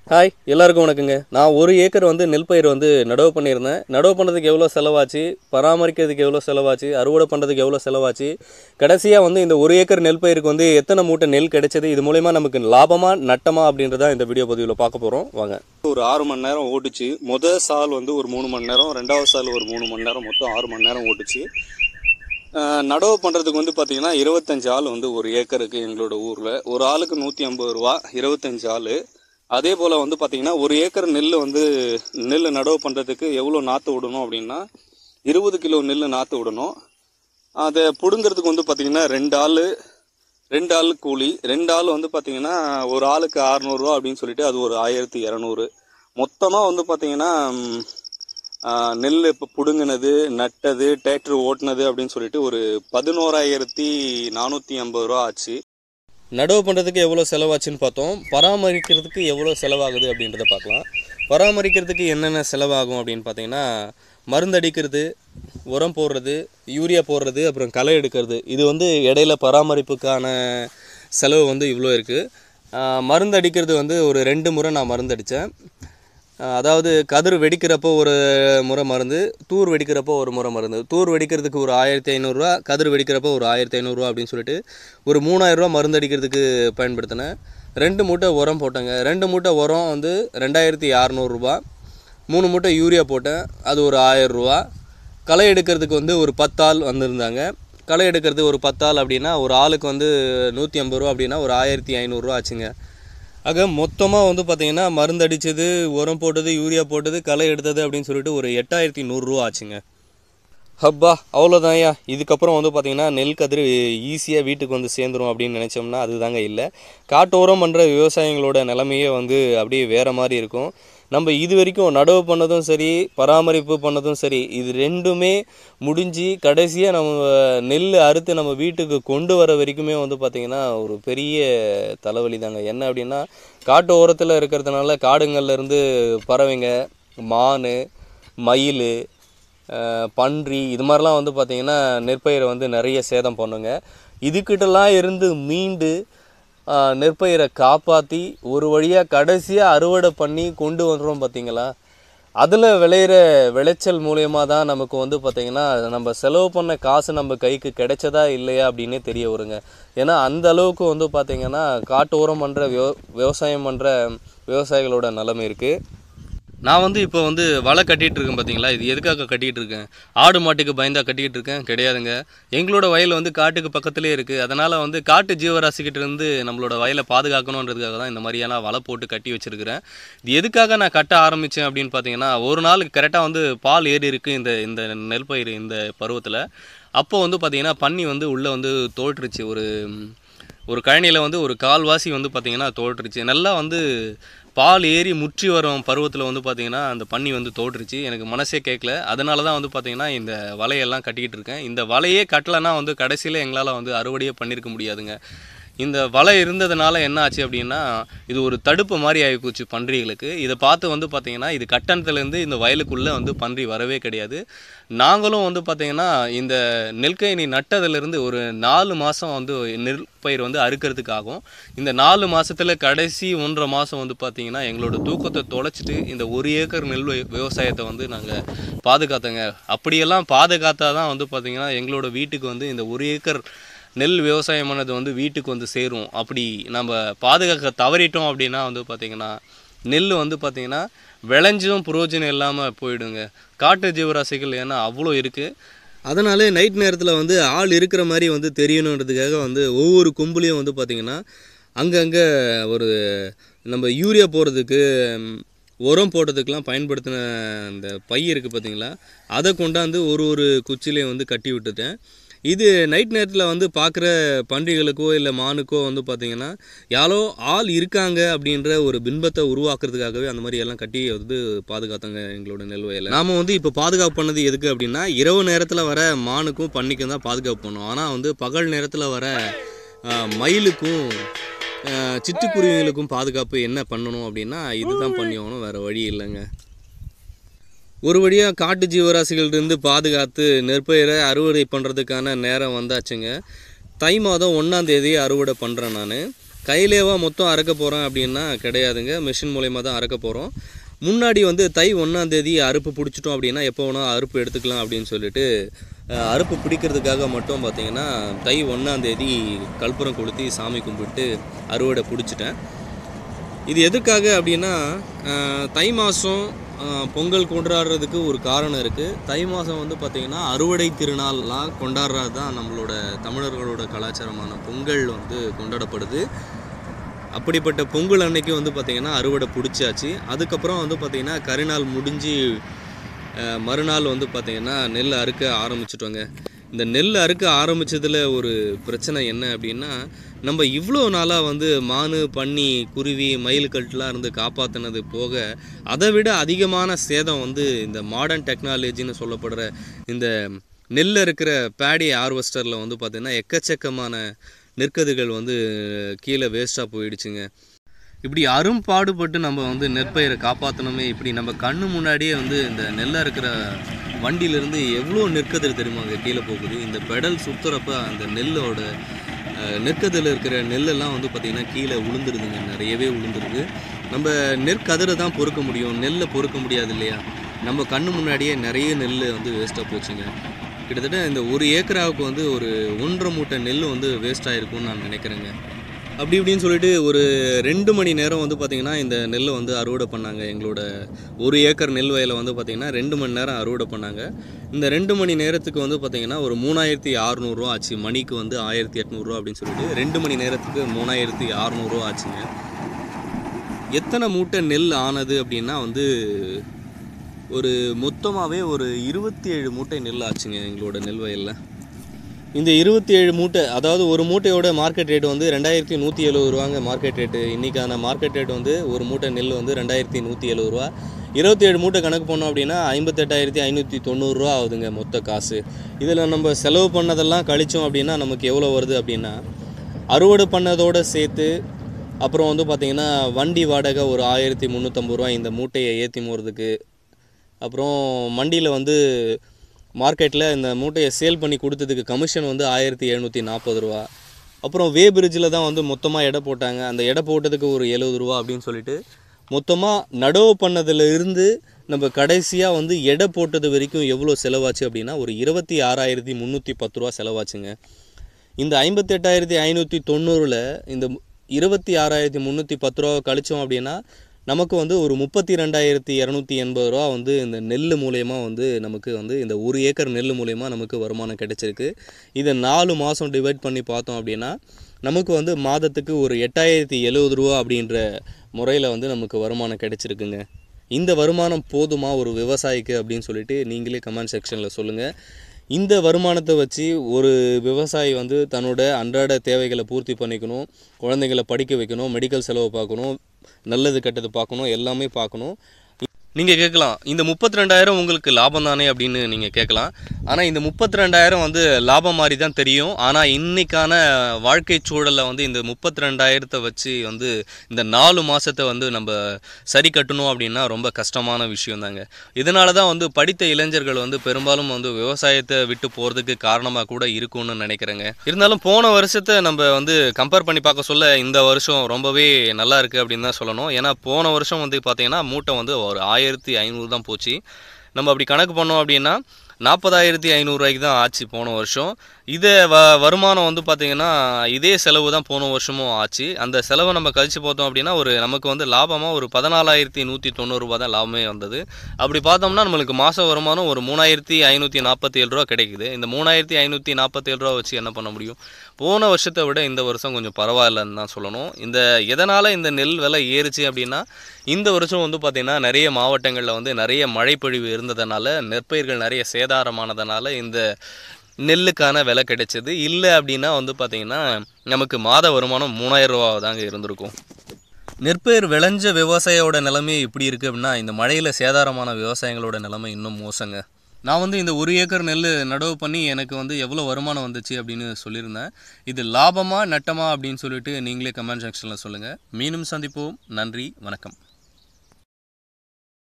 hi எல்லாருக்கும் வணக்கங்க நான் ஒரு ஏக்கர் வந்து நெல் பயிர் வந்து நடவு பண்ணியிருந்தேன் நடவு பண்ணுறதுக்கு எவ்வளோ செலவாச்சு பராமரிக்கிறதுக்கு எவ்வளோ செலவாச்சு அறுவடை பண்ணுறதுக்கு எவ்வளோ செலவாச்சு கடைசியாக வந்து இந்த ஒரு ஏக்கர் நெல் பயிருக்கு வந்து எத்தனை மூட்டை நெல் கிடைச்சது இது மூலயமா நமக்கு லாபமா நட்டமா அப்படின்றத இந்த வீடியோ பதிவில் பார்க்க போகிறோம் வாங்க ஒரு ஆறு மணி நேரம் ஓட்டுச்சு முதல் சால் வந்து ஒரு மூணு மணி நேரம் ரெண்டாவது சால் ஒரு மூணு மணி நேரம் மொத்தம் ஆறு மணி நேரம் ஓட்டுச்சு ஆஹ் நடவு பண்ணுறதுக்கு வந்து பார்த்தீங்கன்னா இருபத்தஞ்சு ஆள் வந்து ஒரு ஏக்கருக்கு எங்களோட ஊரில் ஒரு ஆளுக்கு நூற்றி ஐம்பது ரூபா இருபத்தஞ்சு ஆள் அதே போல் வந்து பார்த்தீங்கன்னா ஒரு ஏக்கர் நெல் வந்து நெல் நடவு பண்ணுறதுக்கு எவ்வளோ நாற்று விடணும் அப்படின்னா இருபது கிலோ நெல் நாற்று விடணும் அதை பிடுங்கிறதுக்கு வந்து பார்த்தீங்கன்னா ரெண்டு ஆள் ரெண்டு ஆள் கூலி ரெண்டு ஆள் வந்து பார்த்தீங்கன்னா ஒரு ஆளுக்கு அறநூறுவா அப்படின்னு சொல்லிட்டு அது ஒரு ஆயிரத்தி இரநூறு மொத்தமாக வந்து பார்த்தீங்கன்னா ம், ஆ, நெல் இப்போ பிடுங்கினது நட்டது டிராக்டர் ஓட்டுனது அப்படின்னு சொல்லிட்டு ஒரு பதினோராயிரத்தி நானூற்றி ஐம்பது ரூபா ஆச்சு நடவு பண்ணுறதுக்கு எவ்வளோ செலவாச்சுன்னு பார்த்தோம் பராமரிக்கிறதுக்கு எவ்வளோ செலவாகுது அப்படின்றத பார்க்கலாம் பராமரிக்கிறதுக்கு என்னென்ன செலவாகும் அப்படின்னு பார்த்தீங்கன்னா மருந்து அடிக்கிறது உரம் போடுறது யூரியா போடுறது அப்புறம் களை எடுக்கிறது இது வந்து இடையில பராமரிப்புக்கான செலவு வந்து இவ்வளோ இருக்குது மருந்து அடிக்கிறது வந்து ஒரு ரெண்டு முறை நான் மருந்து அடித்தேன் அதாவது கதிர் வெடிக்கிறப்போ ஒரு முறை மருந்து தூர் வெடிக்கிறப்போ ஒரு முறை மருந்து தூர் வெடிக்கிறதுக்கு ஒரு ஆயிரத்தி ஐநூறுரூவா கதிர் வெடிக்கிறப்போ ஒரு ஆயிரத்தி ஐநூறுரூவா அப்படின்னு சொல்லிட்டு ஒரு மூணாயிரரூவா மருந்து அடிக்கிறதுக்கு பயன்படுத்தினேன் ரெண்டு மூட்டை உரம் போட்டேங்க ரெண்டு மூட்டை உரம் வந்து ரெண்டாயிரத்தி அறநூறுரூபா மூணு மூட்டை யூரியா போட்டேன் அது ஒரு ஆயிரரூவா களை எடுக்கிறதுக்கு வந்து ஒரு பத்தாள் வந்திருந்தாங்க களை எடுக்கிறதுக்கு ஒரு பத்தாள் அப்படின்னா ஒரு ஆளுக்கு வந்து நூற்றி ஐம்பது ரூபா அப்படின்னா ஒரு ஆயிரத்தி ஐநூறுரூவா ஆச்சுங்க ஆக மொத்தமாக வந்து பார்த்தீங்கன்னா மருந்து அடித்தது உரம் போட்டது யூரியா போட்டது களை எடுத்தது அப்படின்னு சொல்லிட்டு ஒரு எட்டாயிரத்தி நூறுரூவா ஆச்சுங்க ஹப்பா அவ்வளோதான்யா இதுக்கப்புறம் வந்து பார்த்தீங்கன்னா நெல் கதிர் ஈஸியாக வீட்டுக்கு வந்து சேர்ந்துரும் அப்படின்னு நினச்சோம்னா அதுதாங்க இல்லை காட்டோரம் பண்ணுற விவசாயிகளோட நிலைமையே வந்து அப்படியே வேறு மாதிரி இருக்கும் நம்ம இது வரைக்கும் நடவு பண்ணதும் சரி பராமரிப்பு பண்ணதும் சரி இது ரெண்டுமே முடிஞ்சு கடைசியாக நம்ம நெல் அறுத்து நம்ம வீட்டுக்கு கொண்டு வர வரைக்குமே வந்து பார்த்திங்கன்னா ஒரு பெரிய தலைவலி தாங்க என்ன அப்படின்னா காட்டு ஓரத்தில் இருக்கிறதுனால காடுங்கள்ல இருந்து பறவைங்க மான் மயில் அஹ், பன்றி இது மாதிரிலாம் வந்து பார்த்திங்கன்னா நெற்பயிரை வந்து நிறைய சேதம் பண்ணுங்க இதுக்கிட்டலாம் இருந்து மீண்டு அஹ், நெற்பயிரை காப்பாற்றி ஒரு வழியாக கடைசியாக அறுவடை பண்ணி கொண்டு வந்துடும் பார்த்தீங்களா அதில் விளையிற விளைச்சல் மூலயமா தான் நமக்கு வந்து பார்த்திங்கன்னா நம்ம செலவு பண்ண காசு நம்ம கைக்கு கிடைச்சதா இல்லையா அப்படின்னே தெரிய வருங்க ஏன்னா அந்த அளவுக்கு வந்து பார்த்திங்கன்னா காட்டோரம் பண்ணுற விவ விவசாயம் பண்ணுற விவசாயிகளோட நிலைமை இருக்குது நான் வந்து இப்போ வந்து வலை கட்டிகிட்டு இருக்கேன் பார்த்தீங்களா இது எதுக்காக கட்டிகிட்டு இருக்கேன் ஆடு மாட்டுக்கு பயந்தா கட்டிக்கிட்டு இருக்கேன் கிடையாதுங்க எங்களோட வயல் வந்து காட்டுக்கு பக்கத்துலேயே இருக்குது அதனால் வந்து காட்டு ஜீவராசிக்கிட்ட இருந்து நம்மளோட வயலை பாதுகாக்கணுன்றதுக்காக தான் இந்த மாதிரியான வலை போட்டு கட்டி வச்சிருக்கிறேன் இது எதுக்காக நான் கட்ட ஆரம்பித்தேன் அப்படின்னு பார்த்தீங்கன்னா ஒரு நாளுக்கு கரெக்டாக வந்து பால் ஏறி இருக்குது இந்த இந்த நெல் பயிர் இந்த பருவத்தில் அப்போ வந்து பார்த்தீங்கன்னா பன்னி வந்து உள்ளே வந்து தோற்றுச்சு ஒரு ஒரு கழனியில் வந்து ஒரு கால்வாசி வந்து பார்த்திங்கன்னா தோற்றுச்சு நல்லா வந்து பால் ஏறி முற்றி வரும் பருவத்தில் வந்து பார்த்திங்கன்னா அந்த பன்னி வந்து தோற்றுச்சு எனக்கு மனசே கேட்கல அதனால தான் வந்து பார்த்திங்கன்னா இந்த வலையெல்லாம் கட்டிக்கிட்டு இருக்கேன் இந்த வலையே கட்டலைன்னா வந்து கடைசியில் எங்களால் வந்து அறுவடையே பண்ணியிருக்க முடியாதுங்க இந்த வலை இருந்ததுனால என்ன ஆச்சு அப்படின்னா இது ஒரு தடுப்பு மாதிரி ஆகிப்போச்சு பன்றிகளுக்கு இதை பார்த்து வந்து பார்த்திங்கன்னா இது கட்டணத்துலேருந்து இந்த வயலுக்குள்ளே வந்து பன்றி வரவே கிடையாது நாங்களும் வந்து பார்த்திங்கன்னா இந்த நெல்கயனி நட்டதுலேருந்து ஒரு நாலு மாதம் வந்து நெல் பயிர் வந்து அறுக்கிறதுக்கு ஆகும் இந்த நாலு மாசத்துல கடைசி ஒன்றரை மாதம் வந்து பார்த்திங்கன்னா எங்களோட தூக்கத்தை தொலைச்சிட்டு இந்த ஒரு ஏக்கர் நெல் வி- விவசாயத்தை வந்து நாங்கள் பாதுகாத்தோங்க அப்படியெல்லாம் பாதுகாத்தா தான் வந்து பார்த்திங்கன்னா எங்களோட வீட்டுக்கு வந்து இந்த ஒரு ஏக்கர் நெல் விவசாயம் பண்ணது வந்து வீட்டுக்கு வந்து சேரும் அப்படி நம்ம பாதுகாக்க தவறிட்டோம் அப்படின்னா வந்து பார்த்திங்கன்னா நெல் வந்து பார்த்திங்கன்னா விளைஞ்சும் புரோஜனம் இல்லாமல் போயிடுங்க காட்டு ஜீவராசிகள் ஏன்னா அவ்வளோ இருக்குது அதனாலே நைட் நேரத்தில் வந்து ஆள் இருக்கிற மாதிரி வந்து தெரியணுன்றதுக்காக வந்து ஒவ்வொரு கொம்புலேயும் வந்து பார்த்திங்கன்னா அங்கங்கே ஒரு நம்ம யூரியா போடுறதுக்கு ம், உரம் போடுறதுக்கெலாம் பயன்படுத்தின அந்த பை இருக்குது பார்த்தீங்களா அதை கொண்டாந்து ஒரு ஒரு குச்சிலையும் வந்து கட்டி விட்டுட்டேன் இது நைட் நேரத்தில் வந்து பார்க்குற பன்றிகளுக்கோ இல்லை மானுக்கோ வந்து பார்த்தீங்கன்னா யாரோ ஆள் இருக்காங்க அப்படின்ற ஒரு பின்பத்தை உருவாக்குறதுக்காகவே அந்த மாதிரி எல்லாம் கட்டி வந்து பாதுகாத்தாங்க எங்களோட நெல் வயலை நாம வந்து இப்போ பாதுகாப்பு பண்ணது எதுக்கு அப்படின்னா இரவு நேரத்தில் வர மானுக்கும் பன்னிக்கும் தான் பாதுகாப்பு பண்ணோம் ஆனால் வந்து பகல் நேரத்தில் வர ஆ, மயிலுக்கும் ஆ, சிட்டுக்குருவிகளுக்கும் பாதுகாப்பு என்ன பண்ணணும் அப்படின்னா இதுதான் பண்ணி ஆகணும் வேறு வழி இல்லைங்க ஒரு வழியாக காட்டு ஜீவராசிகள்லேருந்து பாதுகாத்து நெற்பயிரை அறுவடை பண்ணுறதுக்கான நேரம் வந்தாச்சுங்க தை மாதம் ஒன்றாம் தேதி அறுவடை பண்ணுறேன் நான் கையிலேவா மொத்தம் அறுக்க போகிறோம் அப்படின்னா கிடையாதுங்க மிஷின் மூலயமா தான் அறுக்க போகிறோம் முன்னாடி வந்து தை ஒன்றாந்தேதி அறுப்பு பிடிச்சிட்டோம் அப்படின்னா எப்போ வேணால் அறுப்பு எடுத்துக்கலாம் அப்படின்னு சொல்லிட்டு அஹ், அறுப்பு பிடிக்கிறதுக்காக மட்டும் பார்த்தீங்கன்னா தை ஒன்றாந்தேதி கற்பூரம் கொளுத்தி சாமி கும்பிட்டு அறுவடை பிடிச்சிட்டேன் இது எதுக்காக அப்படின்னா அஹ், தை மாதம் பொங்கல் கொண்டாடுறதுக்கு ஒரு காரணம் இருக்குது தை மாதம் வந்து பார்த்திங்கன்னா அறுவடை திருநாள்லாம் கொண்டாடுறது தான் நம்மளோட தமிழர்களோட கலாச்சாரமான பொங்கல் வந்து கொண்டாடப்படுது அப்படிப்பட்ட பொங்கல் அன்னைக்கு வந்து பார்த்திங்கன்னா அறுவடை பிடிச்சாச்சு அதுக்கப்புறம் வந்து பார்த்திங்கன்னா கரிநாள் முடிஞ்சு அஹ், மறுநாள் வந்து பார்த்திங்கன்னா நெல் அறுக்க ஆரம்பிச்சிட்டோங்க இந்த நெல் அறுக்க ஆரம்பிச்சதுல ஒரு பிரச்சனை என்ன அப்படின்னா நம்ம இவ்வளோ நாளாக வந்து மானு பன்னி குருவி மயில் கட்டுலாம் இருந்து காப்பாற்றினது போக அதை விட அதிகமான சேதம் வந்து இந்த மாடர்ன் டெக்னாலஜின்னு சொல்லப்படுற இந்த நெல் இருக்கிற பேடி ஹார்வெஸ்டரில் வந்து பார்த்திங்கன்னா எக்கச்சக்கமான நெற்கதிர்கள் வந்து கீழே வேஸ்ட்டாக போயிடுச்சுங்க இப்படி அரும்பாடுபட்டு நம்ம வந்து நெற்பயிரை காப்பாற்றணுமே இப்படி நம்ம கண்ணு முன்னாடியே வந்து இந்த நெல்லை இருக்கிற வண்டியிலேருந்து எவ்வளோ நெற்கதிர் தெரியுமாங்க கீழே போகுது இந்த பெடல் சுற்றுறப்ப அந்த நெல்லோட அஹ், நெற்கதிரில் இருக்கிற நெல்லெல்லாம் வந்து பார்த்திங்கன்னா கீழே உளுந்துருதுங்க நிறையவே உளுந்துருது நம்ம நெற்கதிரை தான் பொறுக்க முடியும் நெல்லை பொறுக்க முடியாது இல்லையா நம்ம கண்ணு முன்னாடியே நிறைய நெல் வந்து வேஸ்ட்டாக போச்சுங்க கிட்டத்தட்ட இந்த ஒரு ஏக்கராவுக்கு வந்து ஒரு ஒன்றரை மூட்டை நெல் வந்து வேஸ்ட் ஆகிருக்கும்னு நான் நினைக்கிறேங்க அப்படி இப்படின்னு சொல்லிட்டு ஒரு ரெண்டு மணி நேரம் வந்து பார்த்திங்கன்னா இந்த நெல்லை வந்து அறுவடை பண்ணாங்க எங்களோட ஒரு ஏக்கர் நெல் வயலை வந்து பார்த்திங்கன்னா ரெண்டு மணி நேரம் அறுவடை பண்ணாங்க இந்த ரெண்டு மணி நேரத்துக்கு வந்து பார்த்திங்கன்னா ஒரு மூணாயிரத்தி அறநூறுவா ஆச்சு மணிக்கு வந்து ஆயிரத்தி எட்நூறுரூவா அப்படின்னு சொல்லிட்டு ரெண்டு மணி நேரத்துக்கு மூணாயிரத்தி அறநூறுவா ஆச்சுங்க எத்தனை மூட்டை நெல் ஆனது அப்படின்னா வந்து ஒரு மொத்தமாகவே ஒரு இருபத்தி ஏழு மூட்டை நெல் ஆச்சுங்க எங்களோட நெல் வயலில் இந்த இருபத்தி ஏழு மூட்டை அதாவது ஒரு மூட்டையோட மார்க்கெட் ரேட் வந்து ரெண்டாயிரத்தி நூற்றி எழுபது ரூபாங்க மார்க்கெட் ரேட்டு இன்றைக்கான மார்க்கெட் ரேட் வந்து ஒரு மூட்டை நெல் வந்து ரெண்டாயிரத்தி நூற்றி எழுபது ரூபா இருபத்தி ஏழு மூட்டை கணக்கு பண்ணோம் அப்படின்னா ஐம்பத்தெட்டாயிரத்தி ஐநூற்றி தொண்ணூறுரூவா ஆகுதுங்க மொத்த காசு இதில் நம்ம செலவு பண்ணதெல்லாம் கழிச்சோம் அப்படின்னா நமக்கு எவ்வளோ வருது அப்படின்னா அறுவடை பண்ணதோடு சேர்த்து அப்புறம் வந்து பார்த்திங்கன்னா வண்டி வாடகை ஒரு ஆயிரத்தி முந்நூற்றம்பது ரூபா இந்த மூட்டையை ஏற்றி போகிறதுக்கு அப்புறம் மண்டியில் வந்து மார்க்கெட்டில் இந்த மூட்டையை சேல் பண்ணி கொடுத்ததுக்கு கமிஷன் வந்து ஆயிரத்தி எழுநூற்றி நாற்பது ரூபா அப்புறம் வே பிரிட்ஜில் தான் வந்து மொத்தமாக எடை போட்டாங்க அந்த எடை போட்டதுக்கு ஒரு எழுபது ரூபா அப்படின்னு சொல்லிட்டு மொத்தமாக நடவு பண்ணதுல இருந்து நம்ம கடைசியாக வந்து எடை போட்டது வரைக்கும் எவ்வளோ செலவாச்சு அப்படின்னா ஒரு இருபத்தி ஆறாயிரத்தி முந்நூற்றி பத்து ரூபா செலவாச்சுங்க இந்த ஐம்பத்தெட்டாயிரத்தி ஐநூற்றி தொண்ணூறில் இந்த இருபத்தி ஆறாயிரத்தி முந்நூற்றி பத்து ரூபா கழிச்சோம் அப்படின்னா நமக்கு வந்து ஒரு முப்பத்தி ரெண்டாயிரத்தி இரநூத்தி எண்பது ரூபா வந்து இந்த நெல் மூலயமா வந்து நமக்கு வந்து இந்த ஒரு ஏக்கர் நெல் மூலயமா நமக்கு வருமானம் கிடைச்சிருக்கு இதை நாலு மாதம் டிவைட் பண்ணி பார்த்தோம் அப்படின்னா நமக்கு வந்து மாதத்துக்கு ஒரு எட்டாயிரத்தி எழுபது ரூபா அப்படின்ற முறையில் வந்து நமக்கு வருமானம் கிடைச்சிருக்குங்க இந்த வருமானம் போதுமா ஒரு விவசாயிக்கு அப்படின்னு சொல்லிட்டு நீங்களே கமெண்ட் செக்ஷனில் சொல்லுங்கள் இந்த வருமானத்தை வச்சு ஒரு விவசாயி வந்து தன்னோட அன்றாட தேவைகளை பூர்த்தி பண்ணிக்கணும் குழந்தைங்களை படிக்க வைக்கணும் மெடிக்கல் செலவு பார்க்கணும் நல்லது கெட்டது பார்க்கணும் எல்லாமே பார்க்கணும் நீங்கள் கேட்கலாம் இந்த முப்பத்தி ரெண்டாயிரம் உங்களுக்கு லாபம் தானே அப்படின்னு நீங்கள் கேட்கலாம் ஆனால் இந்த முப்பத்தி ரெண்டாயிரம் வந்து லாபம் மாதிரி தான் தெரியும் ஆனால் இன்னைக்கான வாழ்க்கை சூழலில் வந்து இந்த முப்பத்தி ரெண்டாயிரத்தை வச்சு வந்து இந்த நாலு மாதத்தை வந்து நம்ம சரி கட்டணும் அப்படின்னா ரொம்ப கஷ்டமான விஷயம் தாங்க இதனால தான் வந்து படித்த இளைஞர்கள் வந்து பெரும்பாலும் வந்து விவசாயத்தை விட்டு போகிறதுக்கு காரணமாக கூட இருக்கும்னு நினைக்கிறேங்க இருந்தாலும் போன வருஷத்தை நம்ம வந்து கம்பேர் பண்ணி பார்க்க சொல்ல இந்த வருஷம் ரொம்பவே நல்லா இருக்குது அப்படின்னு தான் சொல்லணும் ஏன்னா போன வருஷம் வந்து பார்த்தீங்கன்னா மூட்டை வந்து ஒரு ஆயிரத்தி ஐநூறு தான் போச்சு நம்ம அப்படி கணக்கு பண்ணோம் அப்படின்னா நாற்பதாயிரத்தி ஐநூறுரூவாய்க்கு தான் ஆச்சு போன வருஷம் இதே வ வருமானம் வந்து பார்த்திங்கன்னா இதே செலவு தான் போன வருஷமும் ஆச்சு அந்த செலவை நம்ம கழிச்சு பார்த்தோம் அப்படின்னா ஒரு நமக்கு வந்து லாபமாக ஒரு பதினாலாயிரத்தி நூற்றி தொண்ணூறுரூவா தான் லாபமே வந்தது அப்படி பார்த்தோம்னா நம்மளுக்கு மாத வருமானம் ஒரு மூணாயிரத்தி ஐநூற்றி நாற்பத்தி ஏழு ரூபா கிடைக்குது இந்த மூணாயிரத்தி ஐநூற்றி நாற்பத்தேழு ரூபா வச்சு என்ன பண்ண முடியும் போன வருஷத்தை விட இந்த வருஷம் கொஞ்சம் பரவாயில்லன்னு தான் சொல்லணும் இந்த எதனால் இந்த நெல் விலை ஏறுச்சு அப்படின்னா இந்த வருஷம் வந்து பார்த்திங்கன்னா நிறைய மாவட்டங்களில் வந்து நிறைய மழைப்பொழிவு இருந்ததுனால நெற்பயிர்கள் நிறைய சேதாரமானதுனால இந்த நெல்லுக்கான விலை கிடைச்சது இல்லை அப்படின்னா வந்து பார்த்திங்கன்னா நமக்கு மாத வருமானம் மூணாயிரம் ரூபா தாங்க இருந்திருக்கும் நெற்பயிர் விளைஞ்ச விவசாயியோட நிலைமை இப்படி இருக்குது அப்படின்னா இந்த மழையில் சேதாரமான விவசாயிகளோட நிலைமை இன்னும் மோசங்க நான் வந்து இந்த ஒரு ஏக்கர் நெல் நடவு பண்ணி எனக்கு வந்து எவ்வளோ வருமானம் வந்துச்சு அப்படின்னு சொல்லியிருந்தேன் இது லாபமா நட்டமா அப்படின்னு சொல்லிட்டு நீங்களே கமெண்ட் செக்ஷனில் சொல்லுங்கள் மீண்டும் சந்திப்போம் நன்றி வணக்கம்